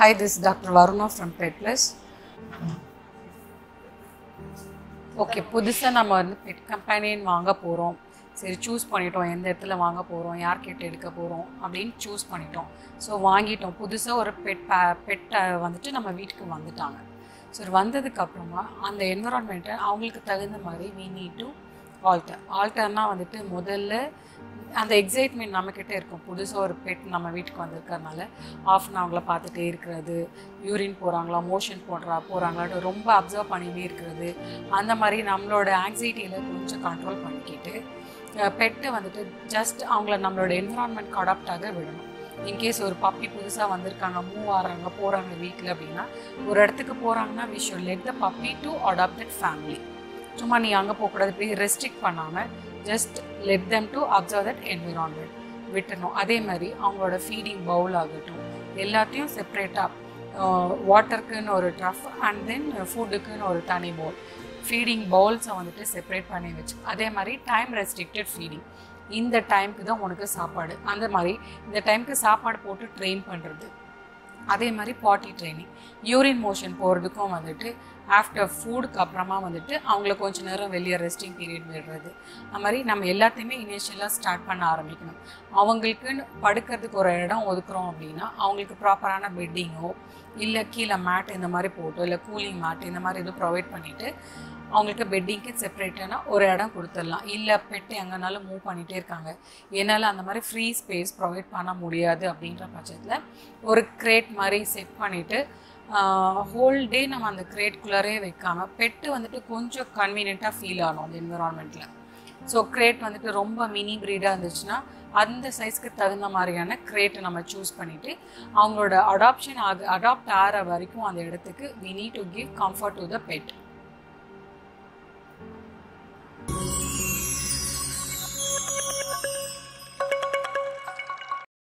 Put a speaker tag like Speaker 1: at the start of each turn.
Speaker 1: Hi, this is Dr. Varuna from Pet Plus. Okay புதுசாக நம்ம வந்து பெட் கம்பெனின் வாங்க போகிறோம் சரி சூஸ் பண்ணிட்டோம் எந்த இடத்துல வாங்க போகிறோம் யார்கிட்ட எடுக்க போகிறோம் அப்படின்னு சூஸ் பண்ணிட்டோம் ஸோ வாங்கிட்டோம் புதுசாக ஒரு பெட் பெட்டை வந்துட்டு நம்ம வீட்டுக்கு வந்துட்டாங்க சரி வந்ததுக்கப்புறமா அந்த என்விரான்மெண்ட்டை அவங்களுக்கு தகுந்த மாதிரி we need to ஆல்டர் ஆல்டர்னால் வந்துட்டு முதல்ல அந்த எக்ஸைட்மெண்ட் நம்மக்கிட்ட இருக்கும் புதுசாக ஒரு பெட் நம்ம வீட்டுக்கு வந்திருக்கறனால ஆஃப் அன் அவங்கள பார்த்துட்டே இருக்கிறது யூரின் போகிறாங்களா மோஷன் போடுறா போகிறாங்களான்னு ரொம்ப அப்சர்வ் பண்ணிகிட்டே இருக்கிறது அந்த மாதிரி நம்மளோட ஆங்ஸைட்டியில் கொஞ்சம் கண்ட்ரோல் பண்ணிக்கிட்டு பெட்டை வந்துட்டு ஜஸ்ட் அவங்கள நம்மளோட என்விரான்மெண்ட்க்கு அடாப்ட் ஆக விடணும் இன்கேஸ் ஒரு பப்பி புதுசாக வந்திருக்காங்க மூவ் ஆகிறாங்க போகிறாங்க வீட்டில் அப்படின்னா ஒரு இடத்துக்கு போகிறாங்கன்னா we should let the puppy to adapt that family சும்மா நீ அங்கே போகக்கூடாது இப்படி ரெஸ்ட்ரிக்ட் பண்ணாமல் just let them to observe that environment விட்டுணும் அதே மாதிரி அவங்களோட ஃபீடிங் பவுல் ஆகட்டும் எல்லாத்தையும் செப்ரேட்டாக வாட்டருக்குன்னு ஒரு ட்ரஃப் அண்ட் தென் ஃபுட்டுக்குன்னு ஒரு தனி பவுல் ஃபீடிங் பவுல்ஸை வந்துட்டு செப்பரேட் பண்ணி வச்சு அதே மாதிரி டைம் ரெஸ்ட்ரிக்டட் ஃபீடிங் இந்த டைமுக்கு தான் உனக்கு சாப்பாடு அந்த மாதிரி இந்த டைமுக்கு சாப்பாடு போட்டு ட்ரெயின் பண்ணுறது அதே மாதிரி பாட்டி ட்ரைனிங் யூரின் மோஷன் போகிறதுக்கும் வந்துட்டு ஆஃப்டர் ஃபுட்டுக்கு அப்புறமா வந்துட்டு அவங்கள கொஞ்ச நேரம் வெளியே ரெஸ்டிங் பீரியட் விடுறது அது மாதிரி நம்ம எல்லாத்தையுமே இனிஷியலாக ஸ்டார்ட் பண்ண ஆரம்பிக்கணும் அவங்களுக்குன்னு படுக்கிறதுக்கு ஒரு இடம் ஒதுக்குறோம் அப்படின்னா அவங்களுக்கு ப்ராப்பரான பெட்டிங்கோ இல்லை கீழே மேட் இந்த மாதிரி போட்டோ இல்லை கூலிங் மேட் இந்த மாதிரி எதுவும் ப்ரொவைட் பண்ணிவிட்டு அவங்களுக்கு பெட்டிங்க்கு செப்பரேட்டான ஒரு இடம் கொடுத்துடலாம் இல்லை பெட்டு எங்கேனாலும் மூவ் பண்ணிகிட்டே இருக்காங்க என்னால் அந்த மாதிரி ஃப்ரீ ஸ்பேஸ் ப்ரொவைட் பண்ண முடியாது அப்படின்ற பட்சத்தில் ஒரு கிரேட் மாதிரி செட் பண்ணிவிட்டு ஹோல் டே நம்ம அந்த கிரேட்குள்ளாரே வைக்காமல் பெட்டு வந்துட்டு கொஞ்சம் கன்வீனியண்ட்டாக ஃபீல் ஆகணும் அந்த என்விரான்மெண்ட்டில் ஸோ கிரேட் வந்துட்டு ரொம்ப மினி ப்ரீடாக இருந்துச்சுன்னா அந்த சைஸ்க்கு தகுந்த மாதிரியான கிரேட்டை நம்ம சூஸ் பண்ணிவிட்டு அவங்களோட அடாப்ஷன் ஆக அடாப்ட் ஆகிற வரைக்கும் அந்த இடத்துக்கு we need to give comfort to the bed